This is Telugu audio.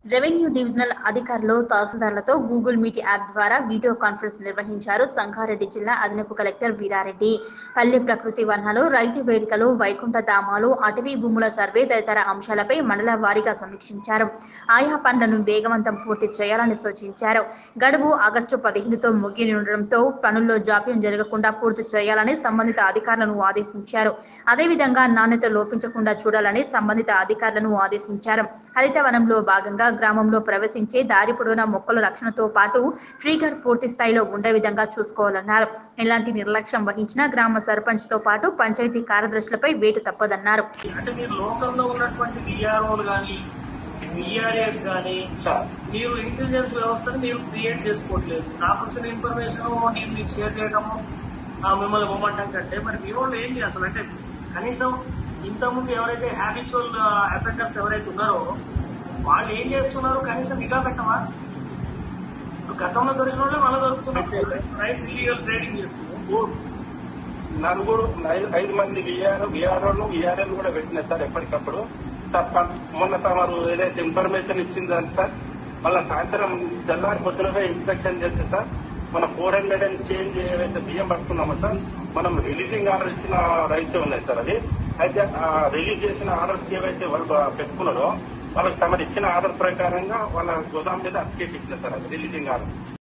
రెవెన్యూ డివిజనల్ అధికారులు తహసీల్దార్లతో గూగుల్ మీట్ యాప్ ద్వారా వీడియో కాన్ఫరెన్స్ నిర్వహించారు సంగారెడ్డి జిల్లా అదనపు కలెక్టర్ వీరారెడ్డి పల్లె ప్రకృతి వనాలు రైతు వేదికలు వైకుంఠ ధామాలు అటవీ భూముల సర్వే తదితర అంశాలపై మండల వారీగా సమీక్షించారు ఆయా పనులను వేగవంతం పూర్తి చేయాలని సూచించారు గడువు ఆగస్టు పదిహేనుతో ముగియనుండడంతో పనుల్లో జాప్యం జరగకుండా పూర్తి చేయాలని సంబంధిత అధికారులను ఆదేశించారు అదేవిధంగా నాణ్యత లోపించకుండా చూడాలని సంబంధిత అధికారులను ఆదేశించారు హరితవనంలో భాగంగా గ్రామంలో ప్రవేశించే దారి పొడవునా మొక్కల రక్షణతో పాటు ట్రీగర్ పూర్తి స్థాయిలో ఉండే విధంగా చూసుకోవాలన్నారు ఎలాంటి నిర్లక్ష్యం వహించినా గ్రామ సర్పంచ్ తో పాటు పంచాయతీ కార్యదర్శులపై వేటు తప్పదన్నారు అంటే మీరు లోకల్లో ఉన్నటువంటి విఆర్ఓలు కానీ విఆర్ఏస్ కానీ మీరు ఇంటెలిజెన్స్ వ్యవస్థను మీరు క్రియేట్ చేసుకోవట్లేదు నాకు వచ్చిన ఇన్ఫర్మేషన్ నేను మీకు షేర్ చేయడము ఆ, మిమ్మల్ని ఇవ్వమంటాం కంటే మరి మీ వాళ్ళు ఏంటి అసలు అంటే కనీసం ఇంతకుముందు ఎవరైతే హ్యాబిచువల్ అఫెండర్స్ ఎవరైతే ఉన్నారో వాళ్ళు ఏం చేస్తున్నారు కనీసం నిఘా పెట్టమా గతంలో దొరికిన వాళ్ళే మళ్ళీ దొరుకుతున్నారు రైస్ ఇల్లీగల్ ట్రేడింగ్ చేస్తున్నారు నలుగురు ఐదు ఐదు మంది విఆర్ విఆర్ఓలు విఆర్ఎల్ కూడా పెట్టినారు సార్ ఎప్పటికప్పుడు సార్ ప- మొన్న తమరు ఏదైతే ఇన్ఫర్మేషన్ ఇచ్చిందని సార్ మళ్ళీ సాయంత్రం తెల్లారి పొద్దునగా ఇన్స్పెక్షన్ చేస్తే సార్ మన ఫోర్ హండ్రెడ్ అండ్ చేంజ్ ఏవైతే బియ్యం పట్టుకున్నామో సార్ మనం రిలీజింగ్ ఆర్డర్ ఇచ్చిన రైస్ ఉన్నాయి సార్ అది అయితే ఆ రిలీజ్ చేసిన ఆర్డర్స్ ఏవైతే వాళ్ళు పెట్టుకున్నారో వాళ్ళకి తమరు ఇచ్చిన ఆర్డర్ ప్రకారంగా వాళ్ళ గోదాం మీద అప్డేట్ ఇచ్చిన సార్ అది రిలీజింగ్ ఆర్డర్